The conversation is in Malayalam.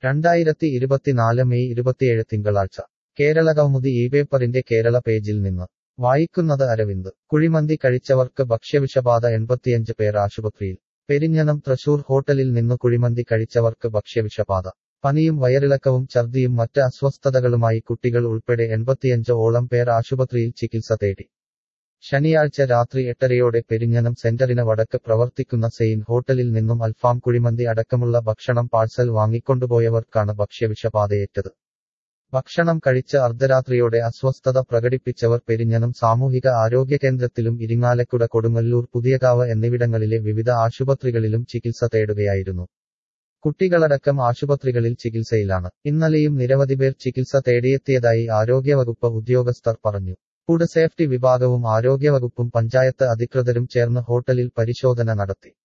രണ്ടായിരത്തി ഇരുപത്തിനാല് മെയ് ഇരുപത്തിയേഴ് തിങ്കളാഴ്ച കേരള കൗമുദി ഈ പേപ്പറിന്റെ കേരള പേജിൽ നിന്ന് വായിക്കുന്നത് അരവിന്ദ് കുഴിമന്തി കഴിച്ചവർക്ക് ഭക്ഷ്യവിഷബാധ എൺപത്തിയഞ്ച് പേർ ആശുപത്രിയിൽ പെരിഞ്ഞനം തൃശൂർ ഹോട്ടലിൽ നിന്നു കുഴിമന്തി കഴിച്ചവർക്ക് ഭക്ഷ്യവിഷബാധ പനിയും വയറിളക്കവും ഛർദിയും മറ്റ് അസ്വസ്ഥതകളുമായി കുട്ടികൾ ഉൾപ്പെടെ എൺപത്തിയഞ്ച് ഓളം പേർ ആശുപത്രിയിൽ ചികിത്സ തേടി ശനിയാഴ്ച രാത്രി എട്ടരയോടെ പെരിഞ്ഞനം സെന്ററിന് വടക്ക് പ്രവർത്തിക്കുന്ന സെയിൻ ഹോട്ടലിൽ നിന്നും അൽഫാം കുഴിമന്തി അടക്കമുള്ള ഭക്ഷണം പാഴ്സൽ വാങ്ങിക്കൊണ്ടുപോയവർക്കാണ് ഭക്ഷ്യവിഷബാധയേറ്റത് ഭക്ഷണം കഴിച്ച് അർദ്ധരാത്രിയോടെ അസ്വസ്ഥത പ്രകടിപ്പിച്ചവർ പെരിഞ്ഞനം സാമൂഹിക ആരോഗ്യ കേന്ദ്രത്തിലും ഇരിങ്ങാലക്കുട കൊടുങ്ങല്ലൂർ പുതിയകാവ് എന്നിവിടങ്ങളിലെ വിവിധ ആശുപത്രികളിലും ചികിത്സ തേടുകയായിരുന്നു കുട്ടികളടക്കം ആശുപത്രികളിൽ ചികിത്സയിലാണ് ഇന്നലെയും നിരവധി പേർ ചികിത്സ തേടിയെത്തിയതായി ആരോഗ്യവകുപ്പ് ഉദ്യോഗസ്ഥർ പറഞ്ഞു ഫുഡ് സേഫ്റ്റി വിഭാഗവും ആരോഗ്യവകുപ്പും പഞ്ചായത്ത് അധികൃതരും ചേർന്ന് ഹോട്ടലിൽ പരിശോധന നടത്തി